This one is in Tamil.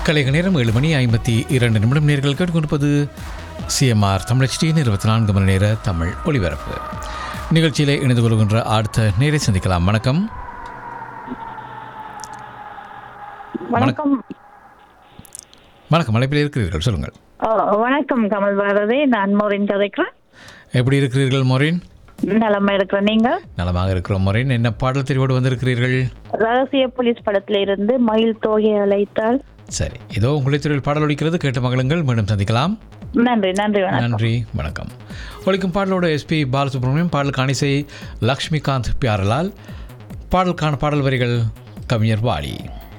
கலைக நேரம் ஏழு மணி ஐம்பத்தி இரண்டு நிமிடம் நேர்கள் கேட்டுக்கொண்டிருப்பது சிஎம்ஆர் தமிழச்சியின் இருபத்தி நான்கு மணி நேர தமிழ் ஒளிபரப்பு நிகழ்ச்சியிலே இணைந்து கொள்கின்ற அடுத்த நேரை சந்திக்கலாம் வணக்கம் வணக்கம் வணக்கம் அழைப்பில் இருக்கிறீர்கள் சொல்லுங்கள் ஆ, வணக்கம் கமல் பாரதி நான் மோரின் கதைக்கிறேன் எப்படி இருக்கிறீர்கள் மொரின் நலமா இருக்கிறேன் நீங்க நலமாக இருக்கிறோம் மொரின் என்ன பாடல் தெரிவோடு வந்திருக்கிறீர்கள் ரகசிய போலீஸ் படத்துல இருந்து மயில் தோகை அழைத்தால் சரி இதோ உங்களை துறையில் பாடல் ஒலிக்கிறது கேட்ட மகளுங்கள் மீண்டும் சந்திக்கலாம் நன்றி நன்றி வணக்கம் நன்றி வணக்கம் ஒழிக்கும் பாடலோட எஸ்பி பாலசுப்ரமணியம் பாடலுக்கான இசை லக்ஷ்மிகாந்த் பியாரலால் பாடலுக்கான பாடல் வரிகள் கவிஞர் வாலி